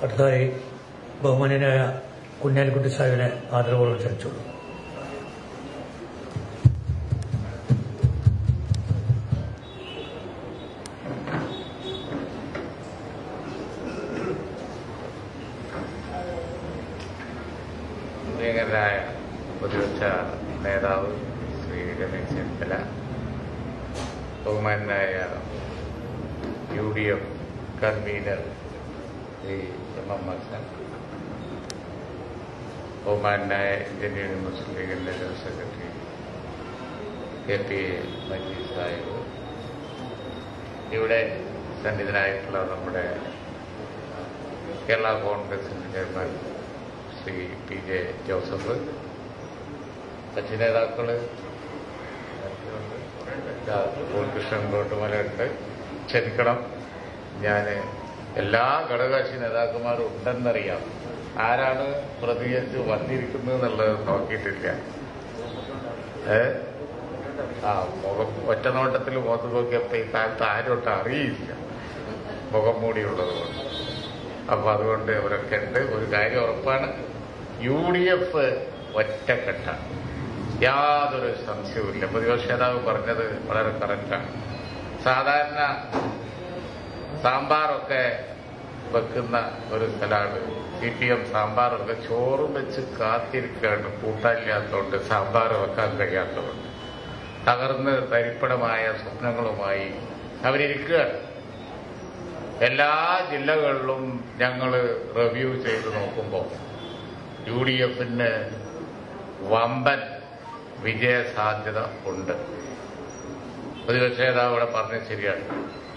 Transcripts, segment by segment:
അടുത്തതായി ബഹുമാന്യനായ കുഞ്ഞാലിക്കുട്ടി സാഹിബിനെ ആദരവോടെ ക്ഷണിച്ചുള്ളൂ പ്രിയങ്കരനായ പ്രതിപക്ഷ നേതാവ് ശ്രീ രമേശ് ചെന്നിത്തല ബഹുമാനായ U D F convener Shri M M Hassan ബഹുമാനായ ഇന്ത്യൻ യൂണിയൻ മുസ്ലിം ലീഗിന്റെ general secretary K P A Majeed Sahib ഇവിടെ സന്നിധനായിട്ടുള്ള നമ്മുടെ കേരള കോൺഗ്രസിന്റെ chairman Shri P J Joseph കക്ഷി നേതാക്കള് കൃഷ്ണൻ കോട്ടുമലുണ്ട് ക്ഷമിക്കണം ഞാൻ എല്ലാ ഘടകകക്ഷി നേതാക്കന്മാരും ഉണ്ടെന്നറിയാം ആരാണ് പ്രതികരിച്ച് വന്നിരിക്കുന്നത് എന്നുള്ളത് നോക്കിയിട്ടില്ല ഏ ആ മുഖം ഒറ്റ നോട്ടത്തിൽ മുഖത്ത് നോക്കിയപ്പോ ഈ കാലത്ത് ആരോട്ട് അറിയില്ല മുഖം മൂടിയുള്ളത് കൊണ്ട് അപ്പൊ അതുകൊണ്ട് അവരൊക്കെ ഉണ്ട് ഒരു കാര്യം ഉറപ്പാണ് യു ഡി എഫ് ഒറ്റക്കെട്ടാണ് യാതൊരു സംശയവുമില്ല പ്രതിപക്ഷ നേതാവ് പറഞ്ഞത് വളരെ കറക്റ്റാണ് സാധാരണ സാമ്പാറൊക്കെ വെക്കുന്ന ഒരു സ്ഥലമാണ് സി പി എം സാമ്പാറൊക്കെ ചോറും വെച്ച് കാത്തിരിക്കുകയാണ് കൂട്ടാനില്ലാത്തതുകൊണ്ട് സാമ്പാർ വെക്കാൻ കഴിയാത്തതുകൊണ്ട് തകർന്ന് തരിപ്പണമായ സ്വപ്നങ്ങളുമായി അവരിയ്ക്കുകയാണ് എല്ലാ ജില്ലകളിലും ഞങ്ങൾ റിവ്യൂ ചെയ്ത് നോക്കുമ്പോൾ യു ഡി എഫിന് വമ്പൻ വിജയ സാധ്യത ഉണ്ട് പ്രതിപക്ഷ നേതാവ് ഇവിടെ പറഞ്ഞത് ശരിയാണ്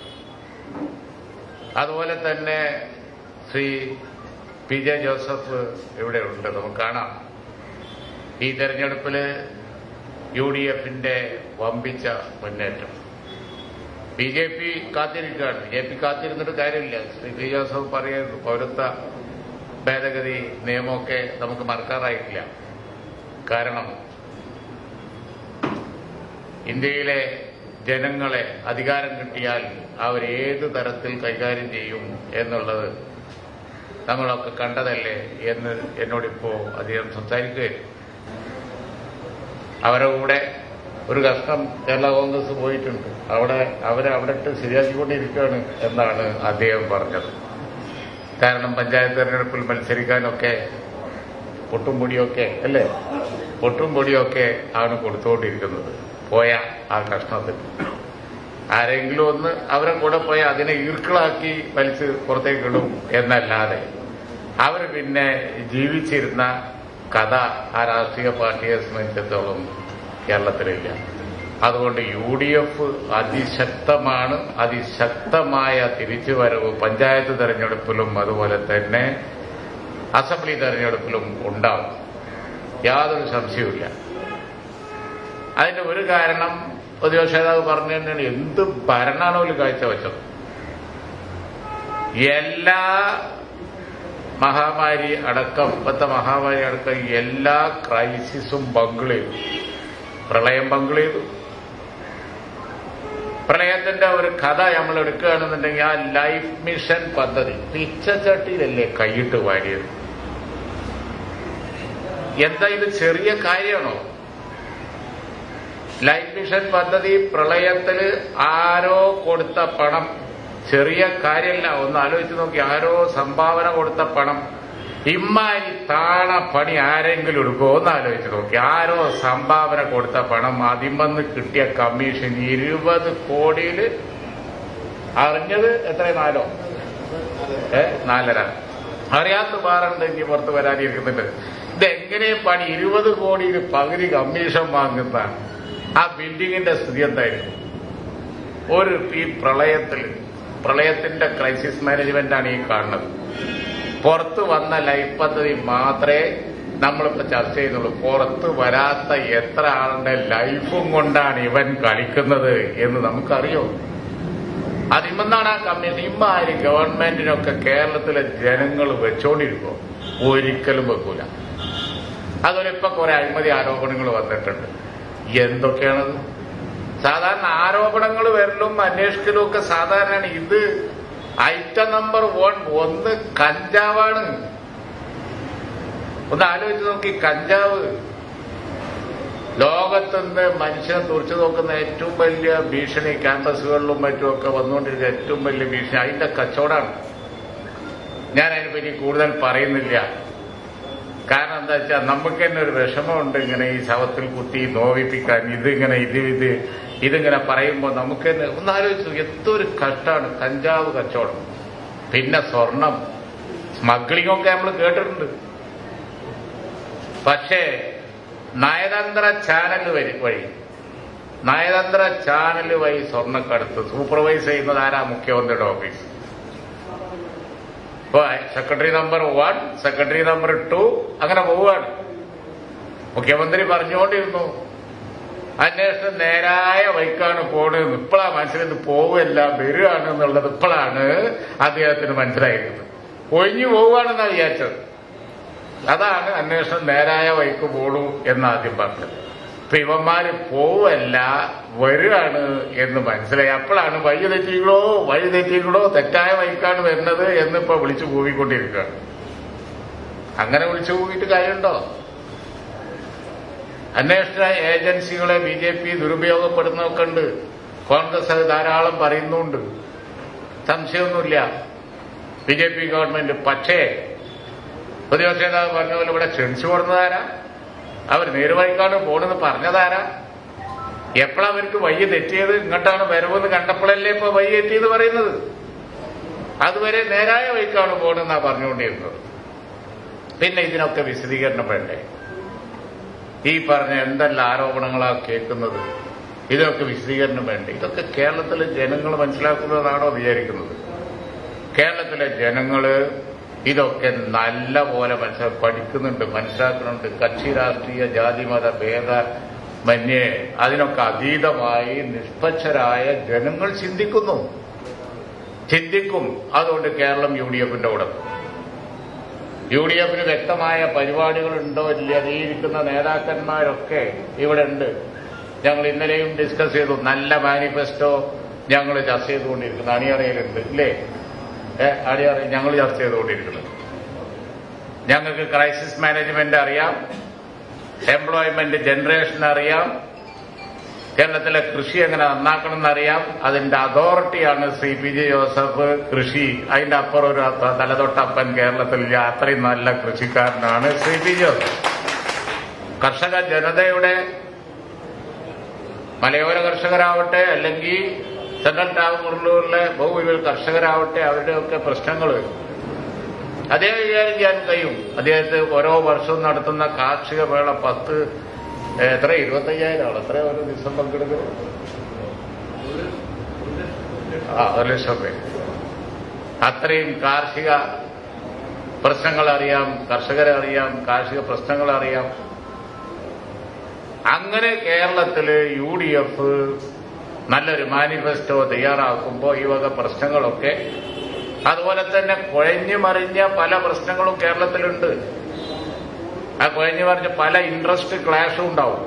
അതുപോലെ തന്നെ ശ്രീ പി ജെ ജോസഫ് ഇവിടെ ഉണ്ട് നമുക്ക് കാണാം ഈ തെരഞ്ഞെടുപ്പിൽ യു ഡി എഫിന്റെ വമ്പിച്ച മുന്നേറ്റം ബി ജെ പി കാത്തിരിക്കുകയാണ് ബി ജെ പി കാത്തിരുന്നിട്ട് കാര്യമില്ല ശ്രീ പി ജോസഫ് പറയുന്നു പൗരത്വ ഭേദഗതി നിയമമൊക്കെ നമുക്ക് മറക്കാറായിട്ടില്ല കാരണം ഇന്ത്യയിലെ ജനങ്ങളെ അധികാരം കിട്ടിയാൽ അവർ ഏത് തരത്തിൽ കൈകാര്യം ചെയ്യും എന്നുള്ളത് നമ്മളൊക്കെ കണ്ടതല്ലേ എന്ന് എന്നോടിപ്പോ അദ്ദേഹം സംസാരിക്കുകയായിരുന്നു അവരുടെ കൂടെ ഒരു കഷ്ടം കേരള കോൺഗ്രസ് പോയിട്ടുണ്ട് അവിടെ അവരെ അവിടെ ഇട്ട് ശരിയാക്കിക്കൊണ്ടിരിക്കുകയാണ് എന്നാണ് അദ്ദേഹം പറഞ്ഞത് കാരണം പഞ്ചായത്ത് തെരഞ്ഞെടുപ്പിൽ മത്സരിക്കാനൊക്കെ പൊട്ടും പൊടിയൊക്കെ അല്ലേ പൊട്ടും പൊടിയൊക്കെ ആണ് കൊടുത്തുകൊണ്ടിരിക്കുന്നത് പോയ ആ കഷ്ണത്തിൽ ആരെങ്കിലും ഒന്ന് അവരെ കൂടെ പോയ അതിനെ ഈർക്കിളാക്കി വലിച്ച് പുറത്തേക്ക് ഇടും എന്നല്ലാതെ അവർ പിന്നെ ജീവിച്ചിരുന്ന കഥ ആ രാഷ്ട്രീയ പാർട്ടിയെ സംബന്ധിച്ചിടത്തോളം കേരളത്തിലില്ല അതുകൊണ്ട് യു ഡി എഫ് അതിശക്തമാണ് അതിശക്തമായ തിരിച്ചുവരവ് പഞ്ചായത്ത് തെരഞ്ഞെടുപ്പിലും അതുപോലെ തന്നെ അസംബ്ലി തെരഞ്ഞെടുപ്പിലും ഉണ്ടാവും യാതൊരു സംശയവുമില്ല അതിന്റെ ഒരു കാരണം പ്രതിപക്ഷ നേതാവ് പറഞ്ഞു തന്നെയാണ് എന്ത് ഭരണാണ് ഒരു കാഴ്ചവെച്ചത് എല്ലാ മഹാമാരി അടക്കം ഇപ്പത്തെ മഹാമാരി അടക്കം എല്ലാ ക്രൈസിസും ബംഗിൾ ചെയ്തു പ്രളയം ബംഗിൾ ചെയ്തു പ്രളയത്തിന്റെ ഒരു കഥ നമ്മൾ എടുക്കുകയാണെന്നുണ്ടെങ്കിൽ ആ ലൈഫ് മിഷൻ പദ്ധതി പിച്ചച്ചട്ടിയിലല്ലേ കൈയിട്ട് വാരിയത് എന്താ ഇത് ചെറിയ കാര്യമാണോ ലൈഫ് മിഷൻ പദ്ധതി പ്രളയത്തിൽ ആരോ കൊടുത്ത പണം ചെറിയ കാര്യമല്ല ഒന്ന് ആലോചിച്ച് നോക്കി ആരോ സംഭാവന കൊടുത്ത പണം ഇമ്മാരി താണ പണി ആരെങ്കിലും എടുക്കുമോ ഒന്ന് ആലോചിച്ച് നോക്കി ആരോ സംഭാവന കൊടുത്ത പണം അതിമെന്ന് കിട്ടിയ കമ്മീഷൻ ഇരുപത് കോടിയിൽ അറിഞ്ഞത് എത്ര നാലോ ഏ നാലര അറിയാത്ത പാറുണ്ട് ഇനി പുറത്ത് വരാനിരിക്കുന്നുണ്ട് ഇതെങ്ങനെ പണി ഇരുപത് കോടിയിൽ പകുതി കമ്മീഷൻ വാങ്ങുന്ന ആ ബിൽഡിങ്ങിന്റെ സ്ഥിതി എന്തായിരിക്കും ഒരു ഈ പ്രളയത്തിൽ പ്രളയത്തിന്റെ ക്രൈസിസ് മാനേജ്മെന്റ് ആണ് ഈ കാണുന്നത് പുറത്ത് വന്ന ലൈഫ് പദ്ധതി മാത്രമേ നമ്മളിപ്പോ ചർച്ച ചെയ്യുന്നുള്ളൂ പുറത്ത് വരാത്ത എത്ര ആളുടെ ലൈഫും കൊണ്ടാണ് ഇവൻ കളിക്കുന്നത് എന്ന് നമുക്കറിയോ അതിമെന്നാണ് ആ കമ്മീഷൻ ഇമ്മാതിരി ഗവൺമെന്റിനൊക്കെ കേരളത്തിലെ ജനങ്ങൾ വെച്ചോണ്ടിരിക്കുമോ ഒരിക്കലും വെക്കൂല അതുപോലെ ഇപ്പൊ കുറെ അഴിമതി ആരോപണങ്ങൾ വന്നിട്ടുണ്ട് എന്തൊക്കെയാണത് സാധാരണ ആരോപണങ്ങൾ വരലും അന്വേഷിക്കലും ഒക്കെ സാധാരണയാണ് ഇത് ഐറ്റം നമ്പർ വൺ ഒന്ന് കഞ്ചാവാണ് ഒന്ന് ആലോചിച്ച് നോക്കി കഞ്ചാവ് ലോകത്തുനിന്ന് മനുഷ്യനെ തുറച്ചു നോക്കുന്ന ഏറ്റവും വലിയ ഭീഷണി ക്യാമ്പസുകളിലും മറ്റുമൊക്കെ വന്നുകൊണ്ടിരിക്കുന്ന ഏറ്റവും വലിയ ഭീഷണി അതിന്റെ കച്ചവടമാണ് ഞാൻ അതിനെപ്പറ്റി കൂടുതൽ പറയുന്നില്ല കാരണം എന്താ വെച്ചാൽ നമുക്ക് തന്നെ ഒരു വിഷമമുണ്ട് ഇങ്ങനെ ഈ ശവത്തിൽ കുത്തി നോവിപ്പിക്കാൻ ഇതിങ്ങനെ ഇത് ഇത് ഇതിങ്ങനെ പറയുമ്പോൾ നമുക്ക് തന്നെ ഒന്ന് ആലോചിച്ചു എന്തൊരു കഷ്ടമാണ് കഞ്ചാവ് കച്ചവടം പിന്നെ സ്വർണം സ്മഗ്ലിംഗ് ഒക്കെ നമ്മൾ കേട്ടിട്ടുണ്ട് പക്ഷേ നയതന്ത്ര ചാനൽ വഴി വഴി നയതന്ത്ര ചാനൽ വഴി സ്വർണ്ണക്കടത്ത് സൂപ്പർവൈസ് ചെയ്യുന്നത് ആരാ മുഖ്യമന്ത്രിയുടെ ഓഫീസ് ഇപ്പൊ secretary number one secretary number two അങ്ങനെ പോവുകയാണ് മുഖ്യമന്ത്രി പറഞ്ഞുകൊണ്ടിരുന്നു അന്വേഷണം നേരായ വൈക്കാണ് പോണത് ഇപ്പോഴാ മനസ്സിലത് പോവല്ല വരികയാണ് എന്നുള്ളത് ഇപ്പോഴാണ് അദ്ദേഹത്തിന് മനസ്സിലായിരുന്നത് ഒഴിഞ്ഞു പോവുകയാണെന്നാണ് വിചാരിച്ചത് അതാണ് അന്വേഷണം നേരായ വഴിക്ക് പോണു എന്ന് ആദ്യം പറഞ്ഞത് ഇപ്പൊ ഇവന്മാര് പോവല്ല വരികയാണ് എന്ന് മനസ്സിലായി അപ്പോഴാണ് വഴി തെറ്റിക്കണോ വഴി തെറ്റിക്കണോ തെറ്റായ വഴിക്കാണ് വരുന്നത് എന്നിപ്പോ വിളിച്ചു പോയിക്കൊണ്ടിരിക്കുകയാണ് അങ്ങനെ വിളിച്ചു പോയിട്ട് കാര്യമുണ്ടോ അന്വേഷണ ഏജൻസികളെ ബി ജെ പി ദുരുപയോഗപ്പെടുന്നൊക്കെ ഉണ്ട് കോൺഗ്രസ് അത് ധാരാളം പറയുന്നുണ്ട് സംശയമൊന്നുമില്ല ബി ജെ പി ഗവൺമെന്റ് പക്ഷേ പ്രതിപക്ഷ നേതാവ് പറഞ്ഞ പോലെ ഇവിടെ ക്ഷണിച്ചു കൊടുത്തതാരാ അവർ നേരുവഴിക്കാണ് പോണെന്ന് പറഞ്ഞതാരാ എപ്പോഴാ അവർക്ക് വയ്യ തെറ്റിയത് ഇങ്ങോട്ടാണ് വരവെന്ന് കണ്ടപ്പോഴല്ലേ ഇപ്പൊ വയ്യ തെറ്റിയത് പറയുന്നത് അതുവരെ നേരായ വഴിക്കാണ് പോണെന്നാ പറഞ്ഞുകൊണ്ടിരുന്നത് പിന്നെ ഇതിനൊക്കെ വിശദീകരണം വേണ്ടേ ഈ പറഞ്ഞ എന്തെല്ലാം ആരോപണങ്ങളാ കേൾക്കുന്നത് ഇതിനൊക്കെ വിശദീകരണം വേണ്ടേ ഇതൊക്കെ കേരളത്തിലെ ജനങ്ങൾ മനസ്സിലാക്കുന്നതാണോ വിചാരിക്കുന്നത് കേരളത്തിലെ ജനങ്ങള് ഇതൊക്കെ നല്ല പോലെ മനസ്സിലാ പഠിക്കുന്നുണ്ട് മനസ്സിലാക്കുന്നുണ്ട് കക്ഷി രാഷ്ട്രീയ ജാതിമത ഭേദ മന്യേ അതിനൊക്കെ അതീതമായി നിഷ്പക്ഷരായ ജനങ്ങൾ ചിന്തിക്കുന്നു ചിന്തിക്കും അതുകൊണ്ട് കേരളം യു ഡി എഫിന്റെ കൂടെ യു ഡി എഫിന് വ്യക്തമായ പരിപാടികളുണ്ടോ ഇല്ല ഈ ഇരിക്കുന്ന നേതാക്കന്മാരൊക്കെ ഇവിടെ ഉണ്ട് ഞങ്ങൾ ഇന്നലെയും ഡിസ്കസ് ചെയ്തു നല്ല മാനിഫെസ്റ്റോ ഞങ്ങൾ ചർച്ച ചെയ്തുകൊണ്ടിരിക്കുന്നു അണിയറയിലുണ്ട് ഇല്ലേ ഏ അണിയറ ഞങ്ങൾ ചർച്ച ചെയ്തുകൊണ്ടിരിക്കുന്നത് ഞങ്ങൾക്ക് ക്രൈസിസ് മാനേജ്മെന്റ് അറിയാം എംപ്ലോയ്മെന്റ് ജനറേഷൻ അറിയാം കേരളത്തിലെ കൃഷി എങ്ങനെ നന്നാക്കണം എന്നറിയാം അതിന്റെ അതോറിറ്റിയാണ് ശ്രീ പി ജെ ജോസഫ് കൃഷി അതിന്റെ അപ്പുറം ഒരു ത- തലതൊട്ടപ്പൻ കേരളത്തിലില്ല അത്രയും നല്ല കൃഷിക്കാരനാണ് ശ്രീ പി ജോസഫ് കർഷക ജനതയുടെ മലയോര കർഷകരാവട്ടെ അല്ലെങ്കിൽ സെൻട്രൽ ടാഗൂറിലൂരിലെ ബഹുവിൽ കർഷകരാവട്ടെ അവരുടെയൊക്കെ പ്രശ്നങ്ങൾ അദ്ദേഹം കൈകാര്യം ചെയ്യാൻ കഴിയും അദ്ദേഹത്തെ ഓരോ വർഷവും നടത്തുന്ന കാർഷിക മേള പത്ത് ഏ, എത്ര ഇരുപത്തയ്യായിരം ആണ് എത്ര ഒരു ദിവസം പങ്കെടുക്കുന്നത് ആ ഒരു ലക്ഷം പേര് അത്രയും കാർഷിക പ്രശ്നങ്ങൾ അറിയാം കർഷകരെ അറിയാം കാർഷിക പ്രശ്നങ്ങൾ അറിയാം അങ്ങനെ കേരളത്തില് യു ഡി എഫ് നല്ലൊരു മാനിഫെസ്റ്റോ തയ്യാറാക്കുമ്പോൾ ഈ വക പ്രശ്നങ്ങളൊക്കെ അതുപോലെ തന്നെ കുഴഞ്ഞു മറിഞ്ഞ പല പ്രശ്നങ്ങളും കേരളത്തിലുണ്ട് ആ കുഴഞ്ഞു മറിഞ്ഞ പല ഇൻട്രസ്റ്റ് ക്ലാഷും ഉണ്ടാവും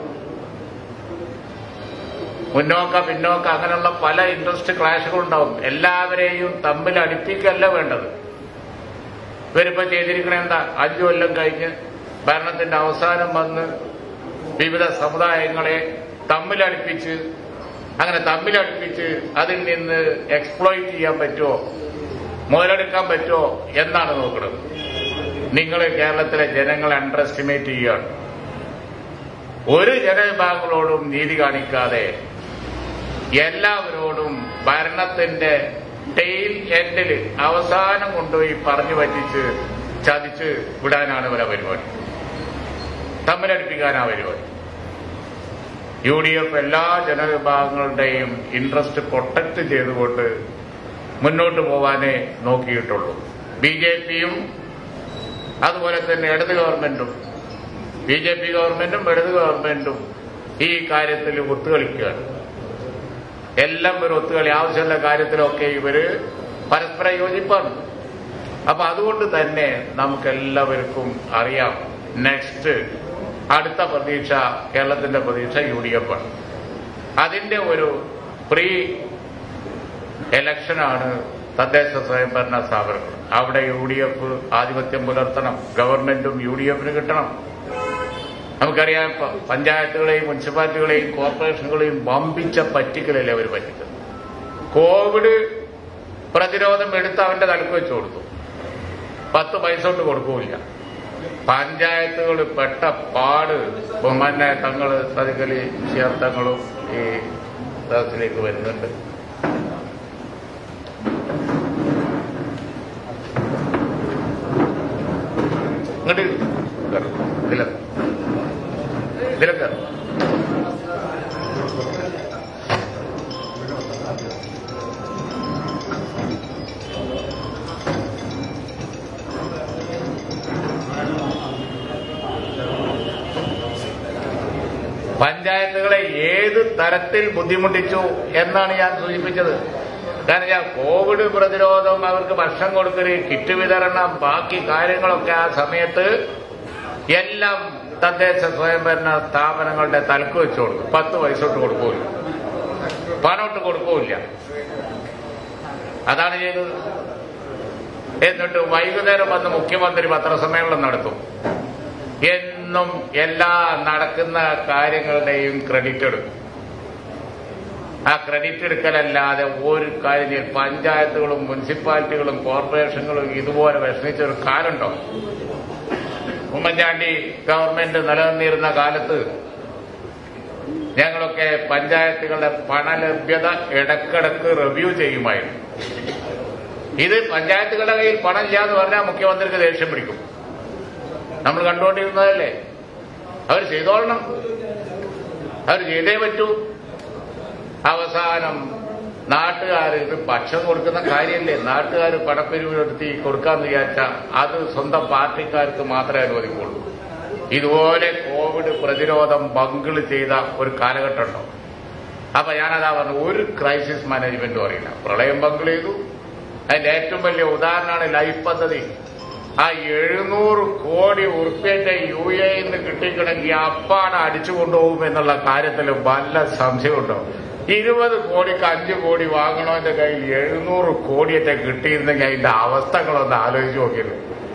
മുന്നോക്ക പിന്നോക്ക അങ്ങനെയുള്ള പല ഇൻട്രസ്റ്റ് ക്ലാഷുകൾ ഉണ്ടാവും എല്ലാവരെയും തമ്മിൽ അടുപ്പിക്കല്ല വേണ്ടത് ഇവരിപ്പോ ചെയ്തിരിക്കണ എന്താ അഞ്ചു കൊല്ലം കഴിഞ്ഞ് ഭരണത്തിന്റെ അവസാനം വന്ന് വിവിധ സമുദായങ്ങളെ തമ്മിലടുപ്പിച്ച് അങ്ങനെ തമ്മിലടുപ്പിച്ച് അതിൽ നിന്ന് എക്സ്പ്ലോയിറ്റ് ചെയ്യാൻ പറ്റുമോ മുതലെടുക്കാൻ പറ്റുമോ എന്നാണ് നോക്കുന്നത് നിങ്ങൾ കേരളത്തിലെ ജനങ്ങളെ അണ്ടർ എസ്റ്റിമേറ്റ് ചെയ്യുകയാണ് ഒരു ജനവിഭാഗങ്ങളോടും നീതി കാണിക്കാതെ എല്ലാവരോടും ഭരണത്തിന്റെ ടെയിൽ എൻഡിൽ അവസാനം കൊണ്ടുപോയി പറഞ്ഞു പറ്റിച്ച് ചതിച്ച് വിടാനാണ് ഇവരെ പരിപാടി തമ്മിലടിപ്പിക്കാനാ പരിപാടി യു ഡി എഫ് എല്ലാ ജനവിഭാഗങ്ങളുടെയും ഇൻട്രസ്റ്റ് പ്രൊട്ടക്ട് ചെയ്തുകൊണ്ട് മുന്നോട്ട് പോവാനേ നോക്കിയിട്ടുള്ളൂ ബി ജെ പിയും അതുപോലെ തന്നെ ഇടത് ഗവൺമെന്റും ബി ജെ പി ഗവൺമെന്റും ഇടത് ഗവൺമെന്റും ഈ കാര്യത്തിൽ ഒത്തുകളിക്കുകയാണ് എല്ലാം ഒരു ഒത്തുകളി ആവശ്യമുള്ള കാര്യത്തിലൊക്കെ ഇവര് പരസ്പര യോജിപ്പാണ് അപ്പൊ അതുകൊണ്ട് തന്നെ നമുക്കെല്ലാവർക്കും അറിയാം നെക്സ്റ്റ് അടുത്ത പ്രതീക്ഷ കേരളത്തിന്റെ പ്രതീക്ഷ യു ഡി എഫ് ആണ് അതിന്റെ ഒരു പ്രീ ഇലക്ഷനാണ് തദ്ദേശ സ്വയംഭരണ സ്ഥാപനങ്ങൾ അവിടെ യു ഡി എഫ് ആധിപത്യം പുലർത്തണം ഗവൺമെന്റും യു ഡി എഫിന് കിട്ടണം നമുക്കറിയാം പ- പഞ്ചായത്തുകളെയും മുനിസിപ്പാലിറ്റികളെയും കോർപ്പറേഷനുകളെയും വമ്പിച്ച പറ്റിക്കലല്ലേ അവർ പറ്റിക്കുന്നത് കോവിഡ് പ്രതിരോധം എടുത്ത് അവന്റെ തലക്ക് വെച്ച് കൊടുത്തു പത്ത് പൈസ കൊണ്ട് കൊടുക്കൂല പഞ്ചായത്തുകൾ പെട്ട പാട് ബഹുമാന്യ തങ്ങള് സതികലി ചേർത്തങ്ങളും ഈ സദസ്സിലേക്ക് വരുന്നുണ്ട് ഇങ്ങോട്ട് കയറ്. ഇതിലൊക്കെ ഇതിലൊക്കെ കയറ്. പഞ്ചായത്തുകളെ ഏത് തരത്തിൽ ബുദ്ധിമുട്ടിച്ചു എന്നാണ് ഞാൻ സൂചിപ്പിച്ചത് കാരണം ഞാൻ കോവിഡ് പ്രതിരോധം അവർക്ക് ഭക്ഷണം കൊടുക്കല് കിറ്റ് വിതരണം ബാക്കി കാര്യങ്ങളൊക്കെ ആ സമയത്ത് എല്ലാം തദ്ദേശ സ്വയംഭരണ സ്ഥാപനങ്ങളുടെ തലക്ക് വെച്ച് കൊടുക്കും പത്ത് പൈസ തൊട്ട് കൊടുക്കൂല പണമൊട്ട് കൊടുക്കൂല അതാണ് ചെയ്തത് എന്നിട്ട് വൈകുന്നേരം വന്ന് മുഖ്യമന്ത്രി പത്രസമ്മേളനം നടത്തും എന്നും എല്ലാ നടക്കുന്ന കാര്യങ്ങളുടെയും ക്രെഡിറ്റ് എടുക്കും ആ ക്രെഡിറ്റ് എടുക്കലല്ലാതെ ഒരു കാര്യം ചെയ്യും പഞ്ചായത്തുകളും മുനിസിപ്പാലിറ്റികളും കോർപ്പറേഷനുകളും ഇതുപോലെ വിഷമിച്ച ഒരു കാലുണ്ടോ ഉമ്മൻചാണ്ടി ഗവൺമെന്റ് നിലനിന്നിരുന്ന കാലത്ത് ഞങ്ങളൊക്കെ പഞ്ചായത്തുകളുടെ പണലഭ്യത ഇടക്കിടക്ക് റിവ്യൂ ചെയ്യുമായിരുന്നു ഇത് പഞ്ചായത്തുകളുടെ കയ്യിൽ പണം ഇല്ലാന്ന് പറഞ്ഞാൽ മുഖ്യമന്ത്രിക്ക് ദേഷ്യം പിടിക്കും നമ്മൾ കണ്ടുകൊണ്ടിരുന്നതല്ലേ അവർ ചെയ്തോളണം അവർ ചെയ്തേ പറ്റൂ അവസാനം നാട്ടുകാർ ഇത് ഭക്ഷണം കൊടുക്കുന്ന കാര്യമല്ലേ നാട്ടുകാർ പണപ്പിരിവിനെടുത്തി കൊടുക്കാന്ന് വിചാരിച്ച അത് സ്വന്തം പാർട്ടിക്കാർക്ക് മാത്രമേ അനുവദിക്കുള്ളൂ ഇതുപോലെ കോവിഡ് പ്രതിരോധം ബങ്കിള് ചെയ്ത ഒരു കാലഘട്ടം ഉണ്ടോ അപ്പൊ ഞാനതാ പറഞ്ഞു ഒരു ക്രൈസിസ് മാനേജ്മെന്റും അറിയില്ല പ്രളയം ബങ്കിൾ ചെയ്തു അതിന്റെ ഏറ്റവും വലിയ ഉദാഹരണമാണ് ലൈഫ് പദ്ധതി ആ എഴുന്നൂറ് കോടി ഉറുപ്പ്യന്റെ യു എന്ന് കിട്ടിക്കണമെങ്കിൽ അപ്പാണ് അടിച്ചു കൊണ്ടുപോകും എന്നുള്ള കാര്യത്തിൽ വല്ല സംശയമുണ്ടോ ഇരുപത് കോടിക്ക് അഞ്ച് കോടി വാങ്ങണവന്റെ കയ്യിൽ എഴുന്നൂറ് കോടിയൊക്കെ കിട്ടിയിരുന്നെങ്കിൽ അതിന്റെ അവസ്ഥകളൊന്ന് ആലോചിച്ച് നോക്കിയത്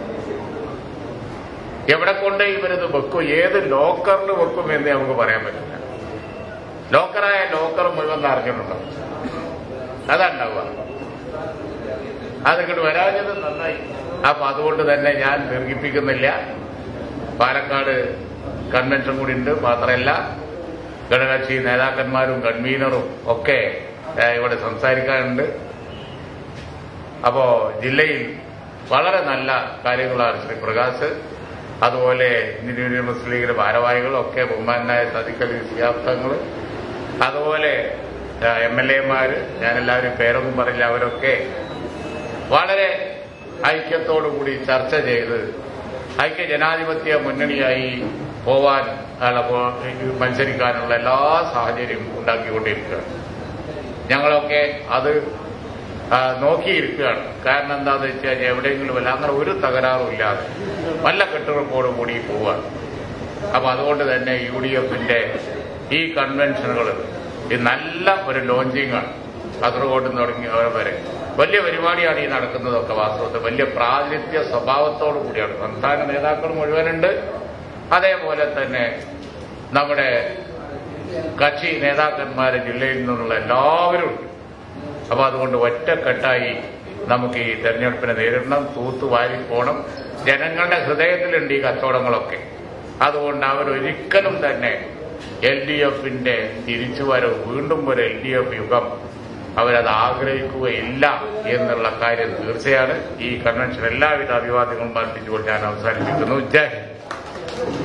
എവിടെ കൊണ്ട് ഇവരിത് വെക്കും ഏത് ലോക്കറിൽ വെക്കും എന്ന് നമുക്ക് പറയാൻ പറ്റില്ല ലോക്കറായ ലോക്കർ മുഴുവൻ നിറഞ്ഞിട്ടുണ്ടോ അതുണ്ടാവുക അതിങ്ങോട്ട് വരാഞ്ഞത് നന്നായി അപ്പൊ അതുകൊണ്ട് തന്നെ ഞാൻ ദീർഘിപ്പിക്കുന്നില്ല പാലക്കാട് കൺവെൻഷൻ കൂടി ഉണ്ട് മാത്രമല്ല ഘടകകക്ഷി നേതാക്കന്മാരും കൺവീനറും ഒക്കെ ഏഹ്, ഇവിടെ സംസാരിക്കാനുണ്ട് അപ്പോ ജില്ലയിൽ വളരെ നല്ല കാര്യങ്ങളാണ് ശ്രീ പ്രകാശ് അതുപോലെ ഇന്ത്യൻ യൂണിയൻ മുസ്ലിം ലീഗിലെ ഭാരവാഹികളും ഒക്കെ ബഹുമാനായ സദിക്കലി സിയാബ്ദങ്ങൾ അതുപോലെ എം എൽ എമാര് ഞാനെല്ലാവരും പേരൊന്നും പറയില്ല അവരൊക്കെ വളരെ ഐക്യത്തോടുകൂടി ചർച്ച ചെയ്ത് ഐക്യ ജനാധിപത്യ മുന്നണിയായി പോവാൻ അല്ല, പോ- മത്സരിക്കാനുള്ള എല്ലാ സാഹചര്യം ഉണ്ടാക്കിക്കൊണ്ടിരിക്കുകയാണ് ഞങ്ങളൊക്കെ അത് ആ, നോക്കിയിരിക്കുകയാണ് കാരണം എന്താണെന്ന് വെച്ച് കഴിഞ്ഞാൽ എവിടെയെങ്കിലും അല്ല അങ്ങനെ ഒരു തകരാറും ഇല്ലാതെ നല്ല കെട്ടുറപ്പോടും കൂടി പോവാണ് അപ്പൊ അതുകൊണ്ട് തന്നെ യു ഡി എഫിന്റെ ഈ കൺവെൻഷനുകൾ ഇത് നല്ല ഒരു ലോഞ്ചിങ് ആണ് കാസർഗോഡ് നിന്ന് തുടങ്ങി അവിടെ വരെ വലിയ പരിപാടിയാണ് ഈ നടക്കുന്നതൊക്കെ വാസ്തവത്തിൽ വലിയ പ്രാതിനിധ്യ സ്വഭാവത്തോടു കൂടിയാണ് സംസ്ഥാന നേതാക്കൾ മുഴുവനുണ്ട് അതേപോലെ തന്നെ നമ്മുടെ കക്ഷി നേതാക്കന്മാര് ജില്ലയിൽ നിന്നുള്ള എല്ലാവരും ഉണ്ട് അപ്പൊ അതുകൊണ്ട് ഒറ്റക്കെട്ടായി നമുക്ക് ഈ തെരഞ്ഞെടുപ്പിനെ നേരിടണം തൂത്തുവാരി പോണം ജനങ്ങളുടെ ഹൃദയത്തിലുണ്ട് ഈ കച്ചവടങ്ങളൊക്കെ അതുകൊണ്ട് അവരൊരിക്കലും തന്നെ എൽ ഡി എഫിന്റെ തിരിച്ചുവരവ് വീണ്ടും ഒരു എൽ ഡി എഫ് യുഗം അവരത് ആഗ്രഹിക്കുകയില്ല എന്നുള്ള കാര്യം തീർച്ചയാണ് ഈ കൺവെൻഷൻ എല്ലാവിധ അഭിവാദ്യങ്ങളും പാർട്ടിച്ചുകൊണ്ട് ഞാൻ അവസാനിപ്പിക്കുന്നു ജയ് ഹിന്ദ്